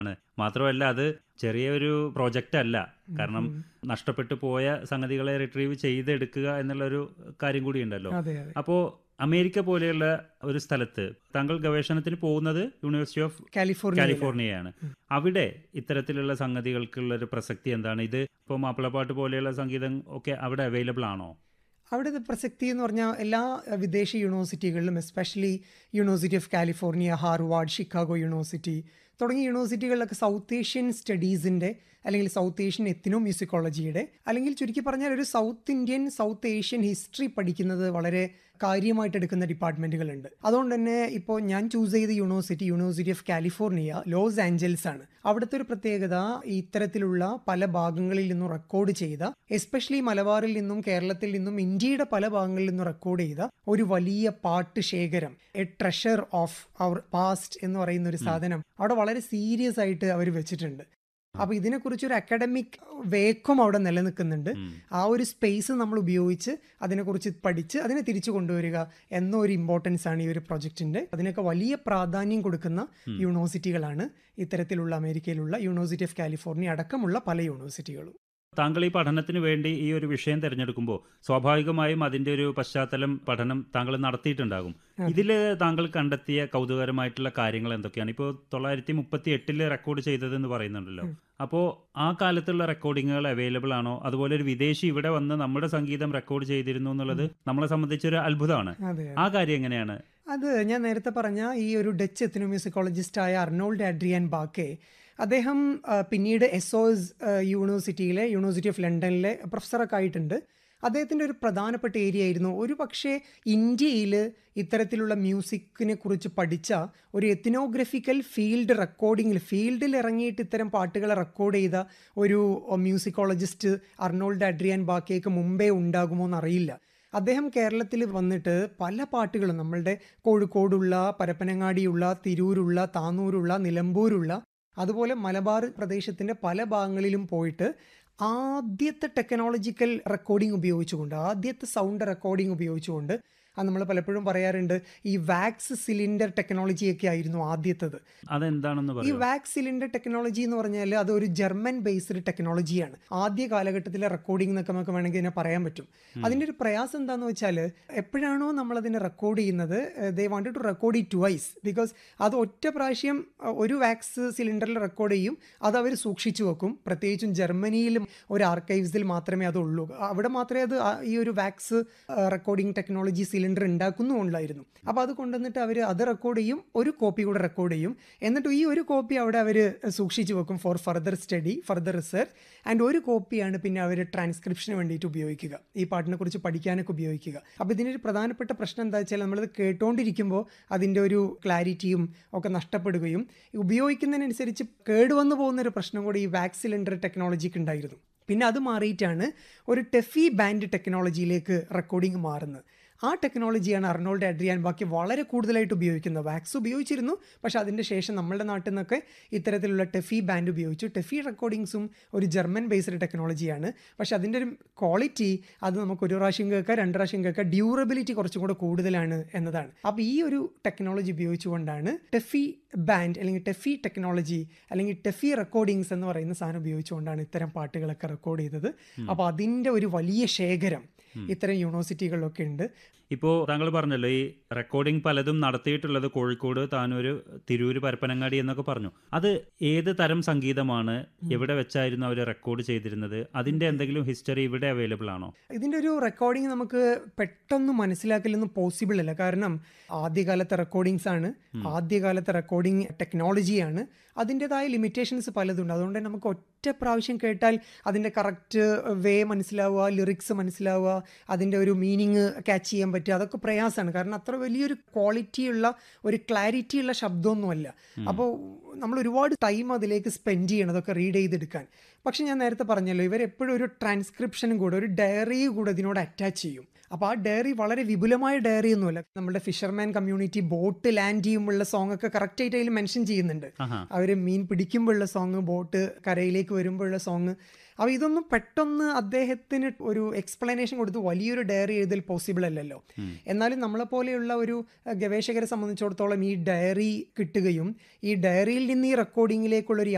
ആണ് മാത്രമല്ല അത് ചെറിയൊരു പ്രോജക്റ്റ് അല്ല കാരണം നഷ്ടപ്പെട്ടു പോയ സംഗതികളെ റിട്രീവ് ചെയ്തെടുക്കുക എന്നുള്ളൊരു കാര്യം കൂടി ഉണ്ടല്ലോ അതെ അതെ അപ്പോൾ അമേരിക്ക പോലെയുള്ള ഒരു സ്ഥലത്ത് താങ്കൾ ഗവേഷണത്തിന് പോകുന്നത് യൂണിവേഴ്സിറ്റി ഓഫ് കാലിഫോർണിയ കാലിഫോർണിയയാണ് അവിടെ ഇത്തരത്തിലുള്ള സംഗതികൾക്കുള്ള ഒരു പ്രസക്തി എന്താണ് ഇത് ഇപ്പോൾ മാപ്പിളപ്പാട്ട് പോലെയുള്ള സംഗീതം ഒക്കെ അവിടെ അവൈലബിൾ ആണോ അവിടുത്തെ പ്രസക്തി എന്ന് പറഞ്ഞാൽ എല്ലാ അഹ്, വിദേശ യൂണിവേഴ്സിറ്റികളിലും especially university of California Harvard Chicago university തുടങ്ങിയ യൂണിവേഴ്സിറ്റികളിലൊക്കെ സൗത്ത് ഏഷ്യൻ സ്റ്റഡീസിൻ്റെ അല്ലെങ്കിൽ സൗത്ത് ഏഷ്യൻ എത്തിനോ മ്യൂസിക്കോളജിയുടെ അല്ലെങ്കിൽ ചുരുക്കി പറഞ്ഞാൽ ഒരു south Indian south Asian history പഠിക്കുന്നത് വളരെ കാര്യമായിട്ട് എടുക്കുന്ന ഡിപ്പാർട്ട്മെന്റുകളുണ്ട് അതുകൊണ്ട് തന്നെ ഇപ്പോൾ ഞാൻ ചൂസ് ചെയ്ത university university of California Los Angeles ആണ് അവിടുത്തെ ഒരു പ്രത്യേകത ഇത്തരത്തിലുള്ള പല ഭാഗങ്ങളിൽ നിന്നും റെക്കോർഡ് ചെയ്ത എസ്പെഷ്യലി മലബാറിൽ നിന്നും കേരളത്തിൽ നിന്നും ഇന്ത്യയുടെ പല ഭാഗങ്ങളിൽ നിന്നും റെക്കോർഡ് ചെയ്ത ഒരു വലിയ പാട്ട് ശേഖരം a treasure of our past എന്ന് പറയുന്ന ഒരു സാധനം അവിടെ വളരെ സീരിയസ് ആയിട്ട് അവർ വെച്ചിട്ടുണ്ട് അപ്പൊ ഇതിനെക്കുറിച്ച് ഒരു അക്കാഡമിക് വേക്കും അവിടെ നിലനിൽക്കുന്നുണ്ട് ആ ഒരു സ്പേസ് നമ്മൾ ഉപയോഗിച്ച് അതിനെക്കുറിച്ച് പഠിച്ച് അതിനെ തിരിച്ചു കൊണ്ടുവരിക എന്ന ഒരു ഇമ്പോർട്ടൻസ് ആണ് ഈ ഒരു പ്രൊജക്ടിന്റെ അതിനൊക്കെ വലിയ പ്രാധാന്യം കൊടുക്കുന്ന യൂണിവേഴ്സിറ്റികളാണ് ഇത്തരത്തിലുള്ള അമേരിക്കയിലുള്ള യൂണിവേഴ്സിറ്റി ഓഫ് കാലിഫോർണിയ അടക്കമുള്ള പല യൂണിവേഴ്സിറ്റികളും താങ്കൾ ഈ പഠനത്തിന് വേണ്ടി ഈ ഒരു വിഷയം തിരഞ്ഞെടുക്കുമ്പോൾ സ്വാഭാവികമായും അതിന്റെ ഒരു പശ്ചാത്തലം പഠനം താങ്കൾ നടത്തിയിട്ടുണ്ടാകും ഇതിൽ താങ്കൾ കണ്ടെത്തിയ കൗതുകരമായിട്ടുള്ള കാര്യങ്ങൾ എന്തൊക്കെയാണ് ഇപ്പോൾ തൊള്ളായിരത്തി മുപ്പത്തി എട്ടില് റെക്കോർഡ് ചെയ്തതെന്ന് പറയുന്നുണ്ടല്ലോ അപ്പോൾ ആ കാലത്തുള്ള റെക്കോർഡിങ്ങുകൾ അവൈലബിൾ ആണോ അതുപോലെ ഒരു വിദേശി ഇവിടെ വന്ന് നമ്മുടെ സംഗീതം റെക്കോർഡ് ചെയ്തിരുന്നു എന്നുള്ളത് നമ്മളെ സംബന്ധിച്ചൊരു അത്ഭുതമാണ് അതെ ആ കാര്യം എങ്ങനെയാണ് അത് ഞാൻ നേരത്തെ പറഞ്ഞ ഈ ഒരു ഡച്ച് എത്തനോമ്യൂസിക്കോളജിസ്റ്റായ അർണോൾഡ് ആഡ്രിയാൻ ബാക്കെ അദ്ദേഹം ആ, പിന്നീട് എസ് ഒ എസ് യൂണിവേഴ്സിറ്റിയിലെ യൂണിവേഴ്സിറ്റി ഓഫ് ലണ്ടനിലെ പ്രൊഫസറൊക്കെ ആയിട്ടുണ്ട് അദ്ദേഹത്തിൻ്റെ ഒരു പ്രധാനപ്പെട്ട ഏരിയ ആയിരുന്നു ഒരു പക്ഷേ ഇന്ത്യയിൽ ഇത്തരത്തിലുള്ള മ്യൂസിക്കിനെ കുറിച്ച് പഠിച്ച ഒരു എത്തിനോഗ്രഫിക്കൽ ഫീൽഡ് റെക്കോർഡിങ്ങിൽ ഫീൽഡിൽ ഇറങ്ങിയിട്ട് ഇത്തരം പാട്ടുകളെ റെക്കോർഡ് ചെയ്ത ഒരു മ്യൂസിക്കോളജിസ്റ്റ് അർണോൾഡ് അഡ്രിയാൻ ബാക്കയ്ക്ക് മുമ്പേ ഉണ്ടാകുമോ എന്നറിയില്ല അദ്ദേഹം കേരളത്തിൽ വന്നിട്ട് പല പാട്ടുകളും നമ്മളുടെ കോഴിക്കോടുള്ള പരപ്പനങ്ങാടിയുള്ള തിരൂരുള്ള താന്നൂരുള്ള നിലമ്പൂരുള്ള അതുപോലെ മലബാർ പ്രദേശത്തിൻ്റെ പല ഭാഗങ്ങളിലും പോയിട്ട് ആദ്യത്തെ ടെക്നോളജിക്കൽ റെക്കോർഡിംഗ് ഉപയോഗിച്ചുകൊണ്ട് ആദ്യത്തെ സൗണ്ട് റെക്കോർഡിംഗ് ഉപയോഗിച്ചുകൊണ്ട് അത് നമ്മൾ പലപ്പോഴും പറയാറുണ്ട് ഈ വാക്സ് സിലിണ്ടർ ടെക്നോളജിയൊക്കെ ആയിരുന്നു ആദ്യത്തത് അതെന്താണെന്ന് ഈ പറയും വാക്സ് സിലിണ്ടർ ടെക്നോളജി എന്ന് പറഞ്ഞാൽ അത് ഒരു ജർമ്മൻ ബേസ്ഡ് ടെക്നോളജിയാണ് ആദ്യ കാലഘട്ടത്തിലെ റെക്കോർഡിംഗ് എന്നൊക്കെ നമുക്ക് വേണമെങ്കിൽ ഇതിനെ പറയാൻ പറ്റും അതിൻ്റെ ഒരു പ്രയാസം എന്താണെന്ന് വെച്ചാൽ എപ്പോഴാണോ നമ്മൾ അതിനെ റെക്കോർഡ് ചെയ്യുന്നത് they wanted to record it twice because അത് ഒറ്റ പ്രാവശ്യം അഹ്, ഒരു വാക്സ് സിലിണ്ടറിൽ റെക്കോർഡ് ചെയ്യും അത് അവർ സൂക്ഷിച്ചു വെക്കും പ്രത്യേകിച്ചും ജർമ്മനിയിലും ഒരു ആർക്കൈവ്സിൽ മാത്രമേ അതുള്ളൂ അവിടെ മാത്രമേ അത് ആ- ഈ ഒരു വാക്സ് റെക്കോർഡിംഗ് ടെക്നോളജി സിലിണ്ടർ ഉണ്ടാക്കുന്നുള്ളായിരുന്നു അപ്പോൾ അത് കൊണ്ടുവന്നിട്ട് അവർ അത് റെക്കോർഡ് ചെയ്യും ഒരു കോപ്പി കൂടെ റെക്കോർഡ് ചെയ്യും എന്നിട്ട് ഈ ഒരു കോപ്പി അവിടെ അവർ സൂക്ഷിച്ചു വെക്കും for further study further research and ഒരു കോപ്പിയാണ് പിന്നെ അവർ ട്രാൻസ്ക്രിപ്ഷന് വേണ്ടിയിട്ട് ഉപയോഗിക്കുക ഈ പാട്ടിനെ കുറിച്ച് പഠിക്കാനൊക്കെ ഉപയോഗിക്കുക അപ്പോൾ ഇതിനൊരു പ്രധാനപ്പെട്ട പ്രശ്നം എന്താ വെച്ചാൽ നമ്മളത് കേട്ടുകൊണ്ടിരിക്കുമ്പോൾ അതിൻ്റെ ഒരു ക്ലാരിറ്റിയും ഒക്കെ നഷ്ടപ്പെടുകയും ഉപയോഗിക്കുന്നതിനനുസരിച്ച് കേടുവന്നു പോകുന്ന ഒരു പ്രശ്നം കൂടി ഈ വാക്സ് സിലിണ്ടർ ടെക്നോളജിക്ക് ഉണ്ടായിരുന്നു പിന്നെ അത് മാറിയിട്ടാണ് ഒരു ടെഫി ബാൻഡ് ടെക്നോളജിയിലേക്ക് റെക്കോർഡിംഗ് മാറുന്നത് ആ ടെക്നോളജിയാണ് അർണോൾഡ് അഡ്രിയാൻ ബാക്കി വളരെ കൂടുതലായിട്ട് ഉപയോഗിക്കുന്നത് വാക്സ് ഉപയോഗിച്ചിരുന്നു പക്ഷെ അതിൻ്റെ ശേഷം നമ്മളുടെ നാട്ടിൽ നിന്നൊക്കെ ഇത്തരത്തിലുള്ള ടെഫി ബാൻഡ് ഉപയോഗിച്ചു ടെഫി റെക്കോർഡിങ്സും ഒരു ജർമ്മൻ ബേസ്ഡ് ടെക്നോളജിയാണ് പക്ഷെ അതിൻ്റെ ഒരു ക്വാളിറ്റി അത് നമുക്ക് ഒരു പ്രാവശ്യം കേൾക്കാം രണ്ട് പ്രാവശ്യം കേൾക്കാം ഡ്യൂറബിലിറ്റി കുറച്ചും കൂടെ കൂടുതലാണ് എന്നതാണ് അപ്പോൾ ഈ ഒരു ടെക്നോളജി ഉപയോഗിച്ചുകൊണ്ടാണ് ടെഫി ബാൻഡ് അല്ലെങ്കിൽ ടെഫി ടെക്നോളജി അല്ലെങ്കിൽ ടെഫി റെക്കോർഡിങ്സ് എന്ന് പറയുന്ന സാധനം ഉപയോഗിച്ചുകൊണ്ടാണ് ഇത്തരം പാട്ടുകളൊക്കെ റെക്കോർഡ് ചെയ്തത് അപ്പോൾ അതിൻ്റെ ഒരു വലിയ ശേഖരം ഇത്തരം യൂണിവേഴ്സിറ്റികളിലൊക്കെ ഉണ്ട് ഇപ്പോൾ താങ്കൾ പറഞ്ഞല്ലോ ഈ റെക്കോർഡിംഗ് പലതും നടത്തിയിട്ടുള്ളത് കോഴിക്കോട് താനൂര് തിരൂര് പരപ്പനങ്ങാടി എന്നൊക്കെ പറഞ്ഞു അത് ഏത് തരം സംഗീതമാണ് എവിടെ വെച്ചായിരുന്നു അവർ റെക്കോർഡ് ചെയ്തിരുന്നത് അതിന്റെ എന്തെങ്കിലും ഹിസ്റ്ററി ഇവിടെ അവൈലബിൾ ആണോ ഇതിൻ്റെ ഒരു റെക്കോർഡിംഗ് നമുക്ക് പെട്ടെന്ന് മനസ്സിലാക്കലൊന്നും പോസിബിൾ അല്ല കാരണം ആദ്യകാലത്തെ റെക്കോർഡിങ്സ് ആണ് ആദ്യകാലത്തെ റെക്കോർഡിംഗ് ടെക്നോളജിയാണ് അതിൻ്റെതായ ലിമിറ്റേഷൻസ് പലതുണ്ട് അതുകൊണ്ട് തന്നെ നമുക്ക് ഒറ്റ പ്രാവശ്യം കേട്ടാൽ അതിൻ്റെ കറക്റ്റ് വേ മനസ്സിലാവുക ലിറിക്സ് മനസ്സിലാവുക അതിൻ്റെ ഒരു മീനിങ് ക്യാച്ച് ചെയ്യാൻ പറ്റുക അതൊക്കെ പ്രയാസമാണ് കാരണം അത്ര വലിയൊരു ക്വാളിറ്റിയുള്ള ഒരു ക്ലാരിറ്റിയുള്ള ശബ്ദമൊന്നുമല്ല അപ്പോൾ നമ്മൾ ഒരുപാട് ടൈം അതിലേക്ക് സ്പെൻഡ് ചെയ്യണം അതൊക്കെ റീഡ് ചെയ്തെടുക്കാൻ പക്ഷെ ഞാൻ നേരത്തെ പറഞ്ഞല്ലോ ഇവരെപ്പോഴും ഒരു ട്രാൻസ്ക്രിപ്ഷനും കൂടെ ഒരു ഡയറി കൂടെ ഇതിനോട് അറ്റാച്ച് ചെയ്യും അപ്പോൾ ആ ഡയറി വളരെ വിപുലമായ ഡയറി ഒന്നുമല്ല നമ്മുടെ ഫിഷർമാൻ കമ്മ്യൂണിറ്റി ബോട്ട് ലാൻഡ് ചെയ്യുമ്പോഴുള്ള സോങ് ഒക്കെ കറക്റ്റ് ആയിട്ട് അതിൽ മെൻഷൻ ചെയ്യുന്നുണ്ട് ആഹാ. അവർ മീൻ പിടിക്കുമ്പോഴുള്ള സോങ് ബോട്ട് കരയിലേക്ക് വരുമ്പോഴുള്ള സോങ് അപ്പോൾ ഇതൊന്നും പെട്ടെന്ന് അദ്ദേഹത്തിന് ഒരു എക്സ്പ്ലനേഷൻ കൊടുത്ത് വലിയൊരു ഡയറി എഴുതൽ പോസിബിൾ അല്ലല്ലോ എന്നാലും നമ്മളെപ്പോലെയുള്ള ഒരു അഹ്, ഗവേഷകരെ സംബന്ധിച്ചിടത്തോളം ഈ ഡയറി കിട്ടുകയും ഈ ഡയറിയിൽ നിന്ന് ഈ റെക്കോർഡിങ്ങിലേക്കുള്ള ഒരു